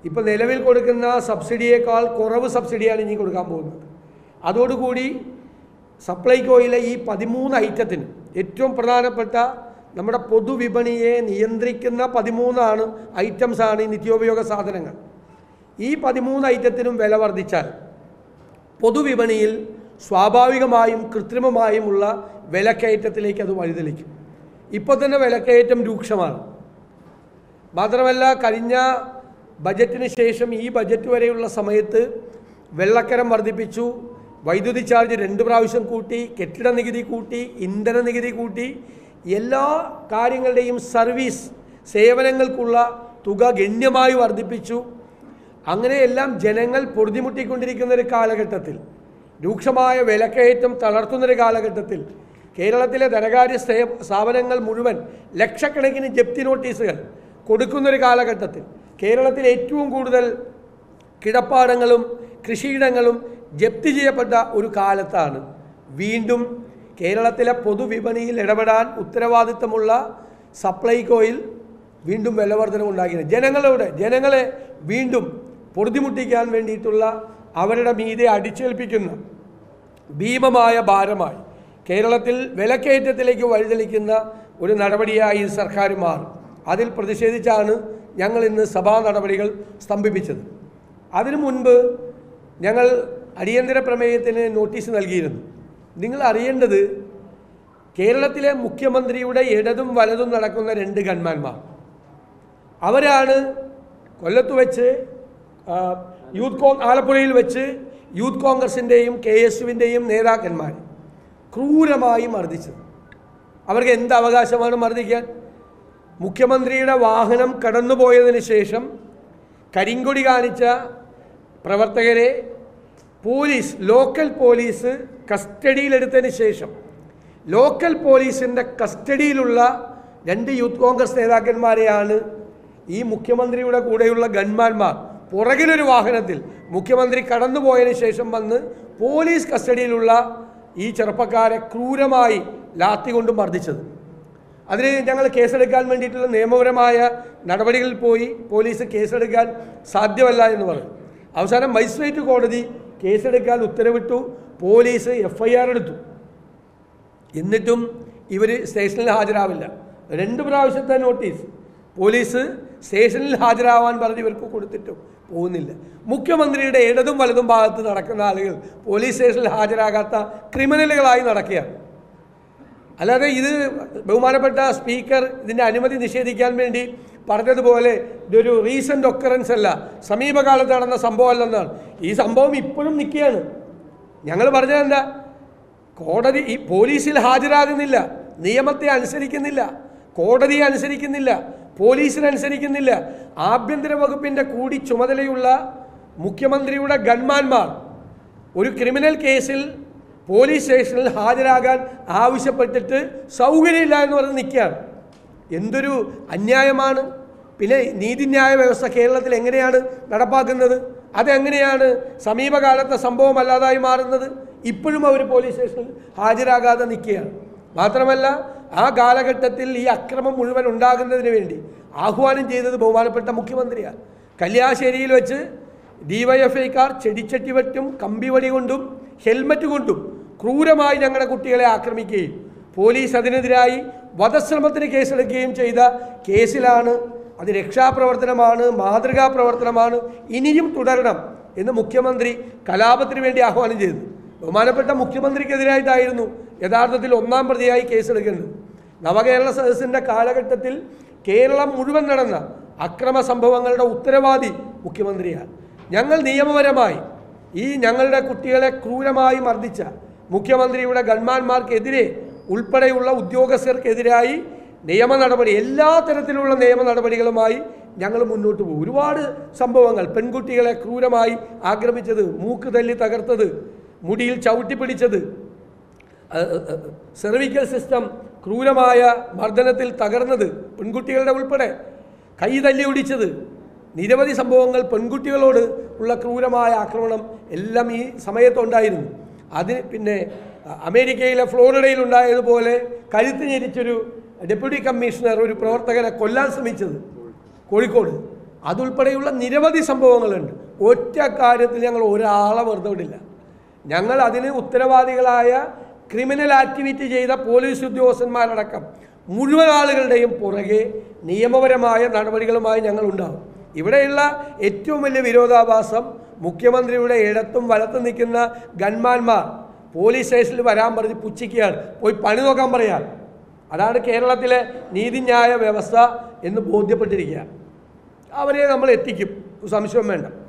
ഇപ്പോൾ നിലവിൽ കൊടുക്കുന്ന സബ്സിഡിയേക്കാൾ കുറവ് സബ്സിഡിയാണ് ഇനി കൊടുക്കാൻ പോകുന്നത് അതോടുകൂടി സപ്ലൈകോയിലെ ഈ പതിമൂന്ന് ഐറ്റത്തിന് ഏറ്റവും പ്രധാനപ്പെട്ട നമ്മുടെ പൊതുവിപണിയെ നിയന്ത്രിക്കുന്ന പതിമൂന്നാണ് ഐറ്റംസാണ് ഈ നിത്യോപയോഗ സാധനങ്ങൾ ഈ പതിമൂന്ന് ഐറ്റത്തിനും വില വർദ്ധിച്ചാൽ പൊതുവിപണിയിൽ സ്വാഭാവികമായും കൃത്രിമമായുമുള്ള വിലക്കയറ്റത്തിലേക്ക് അത് വഴിതെളിക്കും ഇപ്പോൾ തന്നെ വിലക്കയറ്റം രൂക്ഷമാണ് മാത്രമല്ല കഴിഞ്ഞ ബജറ്റിന് ശേഷം ഈ ബജറ്റ് വരെയുള്ള സമയത്ത് വെള്ളക്കരം വർദ്ധിപ്പിച്ചു വൈദ്യുതി ചാർജ് രണ്ട് പ്രാവശ്യം കൂട്ടി കെട്ടിട നികുതി കൂട്ടി ഇന്ധന നികുതി കൂട്ടി എല്ലാ കാര്യങ്ങളുടെയും സർവീസ് സേവനങ്ങൾക്കുള്ള തുക ഗണ്യമായി വർദ്ധിപ്പിച്ചു അങ്ങനെയെല്ലാം ജനങ്ങൾ പൊറുതിമുട്ടിക്കൊണ്ടിരിക്കുന്ന ഒരു കാലഘട്ടത്തിൽ രൂക്ഷമായ വിലക്കയറ്റം തളർത്തുന്നൊരു കാലഘട്ടത്തിൽ കേരളത്തിലെ ധനകാര്യ സേ- സ്ഥാപനങ്ങൾ മുഴുവൻ ലക്ഷക്കണക്കിന് ജപ്തി നോട്ടീസുകൾ കൊടുക്കുന്നൊരു കാലഘട്ടത്തിൽ കേരളത്തിൽ ഏറ്റവും കൂടുതൽ കിടപ്പാടങ്ങളും കൃഷിയിടങ്ങളും ജപ്തി ചെയ്യപ്പെട്ട ഒരു കാലത്താണ് വീണ്ടും കേരളത്തിലെ പൊതുവിപണിയിൽ ഇടപെടാൻ ഉത്തരവാദിത്തമുള്ള സപ്ലൈകോയിൽ വീണ്ടും വിലവർധനം ഉണ്ടാക്കിയത് ജനങ്ങളോട് ജനങ്ങളെ വീണ്ടും പൊറുതിമുട്ടിക്കാൻ വേണ്ടിയിട്ടുള്ള അവരുടെ മീതെ അടിച്ചേൽപ്പിക്കുന്ന ഭീമമായ ഭാരമായി കേരളത്തിൽ വിലക്കയറ്റത്തിലേക്ക് വഴിതെളിക്കുന്ന ഒരു നടപടിയായി ഈ സർക്കാർ മാറും അതിൽ പ്രതിഷേധിച്ചാണ് ഞങ്ങൾ ഇന്ന് സഭാ നടപടികൾ സ്തംഭിപ്പിച്ചത് അതിനു മുൻപ് ഞങ്ങൾ അടിയന്തര പ്രമേയത്തിന് നോട്ടീസ് നൽകിയിരുന്നു നിങ്ങൾ അറിയേണ്ടത് കേരളത്തിലെ മുഖ്യമന്ത്രിയുടെ ഇടതും വലതും നടക്കുന്ന രണ്ട് ഗൺമാന്മാർ അവരാണ് കൊല്ലത്ത് വെച്ച് ആ, യൂത്ത് കോൺ ആലപ്പുഴയിൽ വെച്ച് യൂത്ത് കോൺഗ്രസിൻ്റെയും കെ എസ് യുവിൻ്റെയും നേതാക്കന്മാർ ക്രൂരമായി മർദ്ദിച്ചത് അവർക്ക് എന്ത് അവകാശമാണ് മർദ്ദിക്കാൻ മുഖ്യമന്ത്രിയുടെ വാഹനം കടന്നുപോയതിന് ശേഷം കരിങ്കൊടി കാണിച്ച പ്രവർത്തകരെ പോലീസ് ലോക്കൽ പോലീസ് കസ്റ്റഡിയിലെടുത്തതിന് ശേഷം ലോക്കൽ പോലീസിൻ്റെ കസ്റ്റഡിയിലുള്ള രണ്ട് യൂത്ത് കോൺഗ്രസ് നേതാക്കന്മാരെയാണ് ഈ മുഖ്യമന്ത്രിയുടെ കൂടെയുള്ള ഗൺമാന്മാർ പുറകിലൊരു വാഹനത്തിൽ മുഖ്യമന്ത്രി കടന്നുപോയതിന് ശേഷം വന്ന് പോലീസ് കസ്റ്റഡിയിലുള്ള ഈ ചെറുപ്പക്കാരെ ക്രൂരമായി ലാത്തി കൊണ്ട് മർദ്ദിച്ചത് അതിന് ഞങ്ങൾ കേസെടുക്കാൻ വേണ്ടിയിട്ടുള്ള നിയമപരമായ നടപടികളിൽ പോയി പോലീസ് കേസെടുക്കാൻ സാധ്യമല്ല എന്ന് പറഞ്ഞു അവസാനം മജിസ്ട്രേറ്റ് കോടതി കേസെടുക്കാൻ ഉത്തരവിട്ടു പോലീസ് എഫ് ഐ ആർ എടുത്തു എന്നിട്ടും ഇവർ സ്റ്റേഷനിൽ ഹാജരാവില്ല രണ്ട് പ്രാവശ്യത്തെ നോട്ടീസ് പോലീസ് സ്റ്റേഷനിൽ ഹാജരാവാൻ പറഞ്ഞ് ഇവർക്ക് കൊടുത്തിട്ടും പോകുന്നില്ല മുഖ്യമന്ത്രിയുടെ ഇടതും വലതും ഭാഗത്ത് നടക്കുന്ന ആളുകൾ പോലീസ് സ്റ്റേഷനിൽ ഹാജരാകാത്ത ക്രിമിനലുകളായി നടക്കുകയാണ് അല്ലാതെ ഇത് ബഹുമാനപ്പെട്ട സ്പീക്കർ ഇതിൻ്റെ അനുമതി നിഷേധിക്കാൻ വേണ്ടി പറഞ്ഞതുപോലെ ഇതൊരു റീസെൻ്റ് ഒക്കറൻസ് അല്ല സമീപകാലത്ത് നടന്ന സംഭവമല്ലെന്നാണ് ഈ സംഭവം ഇപ്പോഴും നിൽക്കുകയാണ് ഞങ്ങൾ പറഞ്ഞതെന്താ കോടതി ഈ പോലീസിൽ ഹാജരാകുന്നില്ല നിയമത്തെ അനുസരിക്കുന്നില്ല കോടതിയെ അനുസരിക്കുന്നില്ല പോലീസിനെ അനുസരിക്കുന്നില്ല ആഭ്യന്തര വകുപ്പിൻ്റെ കൂടി ചുമതലയുള്ള മുഖ്യമന്ത്രിയുടെ ഗൺമാന്മാർ ഒരു ക്രിമിനൽ കേസിൽ പോലീസ് സ്റ്റേഷനിൽ ഹാജരാകാൻ ആവശ്യപ്പെട്ടിട്ട് സൗകര്യമില്ല എന്ന് പറഞ്ഞ് നിൽക്കുകയാണ് എന്തൊരു അന്യായമാണ് പിന്നെ നീതിന്യായ വ്യവസ്ഥ കേരളത്തിൽ എങ്ങനെയാണ് നടപ്പാക്കുന്നത് അതെങ്ങനെയാണ് സമീപകാലത്തെ സംഭവമല്ലാതായി മാറുന്നത് ഇപ്പോഴും അവർ പോലീസ് സ്റ്റേഷനിൽ ഹാജരാകാതെ നിൽക്കുകയാണ് മാത്രമല്ല ആ കാലഘട്ടത്തിൽ ഈ അക്രമം മുഴുവൻ ഉണ്ടാകുന്നതിന് വേണ്ടി ആഹ്വാനം ചെയ്തത് ബഹുമാനപ്പെട്ട മുഖ്യമന്ത്രിയാണ് കല്യാശ്ശേരിയിൽ വെച്ച് ഡിവൈഎഫ്ഐക്കാർ ചെടിച്ചട്ടി വെട്ടും കമ്പിവടി കൊണ്ടും ഹെൽമറ്റ് കൊണ്ടും ക്രൂരമായി ഞങ്ങളുടെ കുട്ടികളെ ആക്രമിക്കുകയും പോലീസ് അതിനെതിരായി വധശ്രമത്തിന് കേസെടുക്കുകയും ചെയ്ത കേസിലാണ് അത് രക്ഷാപ്രവർത്തനമാണ് മാതൃകാ പ്രവർത്തനമാണ് ഇനിയും തുടരണം എന്ന് മുഖ്യമന്ത്രി കലാപത്തിന് വേണ്ടി ആഹ്വാനം ചെയ്തു ബഹുമാനപ്പെട്ട മുഖ്യമന്ത്രിക്കെതിരായിട്ടായിരുന്നു യഥാർത്ഥത്തിൽ ഒന്നാം പ്രതിയായി കേസെടുക്കേണ്ടത് നവകേരള സദസ്സിൻ്റെ കാലഘട്ടത്തിൽ കേരളം മുഴുവൻ നടന്ന അക്രമ സംഭവങ്ങളുടെ ഉത്തരവാദി മുഖ്യമന്ത്രിയാണ് ഞങ്ങൾ നിയമപരമായി ഈ ഞങ്ങളുടെ കുട്ടികളെ ക്രൂരമായി മർദ്ദിച്ച മുഖ്യമന്ത്രിയുടെ ഗൺമാന്മാർക്കെതിരെ ഉൾപ്പെടെയുള്ള ഉദ്യോഗസ്ഥർക്കെതിരായി നിയമ നടപടി എല്ലാ തരത്തിലുള്ള നിയമ നടപടികളുമായി ഞങ്ങൾ മുന്നോട്ട് പോകും ഒരുപാട് സംഭവങ്ങൾ പെൺകുട്ടികളെ ക്രൂരമായി ആക്രമിച്ചത് മൂക്ക് തല്ലി തകർത്തത് മുടിയിൽ ചവിട്ടിപ്പിടിച്ചത് സെർവിക്കൽ സിസ്റ്റം ക്രൂരമായ മർദ്ദനത്തിൽ തകർന്നത് പെൺകുട്ടികളുടെ ഉൾപ്പെടെ കൈ തല്ലി ഒടിച്ചത് നിരവധി സംഭവങ്ങൾ പെൺകുട്ടികളോട് ഉള്ള ക്രൂരമായ ആക്രമണം എല്ലാം ഈ സമയത്തുണ്ടായിരുന്നു അതിന് പിന്നെ അ- അമേരിക്കയിലെ ഫ്ലോറിഡയിൽ ഉണ്ടായതുപോലെ കഴുത്ത് ഞെരിച്ചൊരു ഡെപ്യൂട്ടി കമ്മീഷണർ ഒരു പ്രവർത്തകനെ കൊല്ലാൻ ശ്രമിച്ചത് കോഴിക്കോട് അതുൾപ്പെടെയുള്ള നിരവധി സംഭവങ്ങളുണ്ട് ഒറ്റ കാര്യത്തിൽ ഞങ്ങൾ ഒരാളെ വെറുതെ വിടില്ല ഞങ്ങൾ അതിന് ഉത്തരവാദികളായ ക്രിമിനൽ ആക്ടിവിറ്റി ചെയ്ത പോലീസ് ഉദ്യോഗസ്ഥന്മാരടക്കം മുഴുവൻ ആളുകളുടെയും പുറകെ നിയമപരമായ നടപടികളുമായി ഞങ്ങൾ ഉണ്ടാകും ഇവിടെയുള്ള ഏറ്റവും വലിയ വിരോധാഭാസം മുഖ്യമന്ത്രിയുടെ ഇടത്തും വലത്തും നിൽക്കുന്ന ഗൺമാന്മാർ പോലീസ് സ്റ്റേഷനിൽ വരാൻ പറഞ്ഞ് പുച്ഛിക്കുകയാണ് പോയി പണി നോക്കാൻ പറയാൻ അതാണ് കേരളത്തിലെ നീതിന്യായ വ്യവസ്ഥ എന്ന് ബോധ്യപ്പെട്ടിരിക്കുക അവരെ നമ്മൾ എത്തിക്കും സംശയം വേണ്ട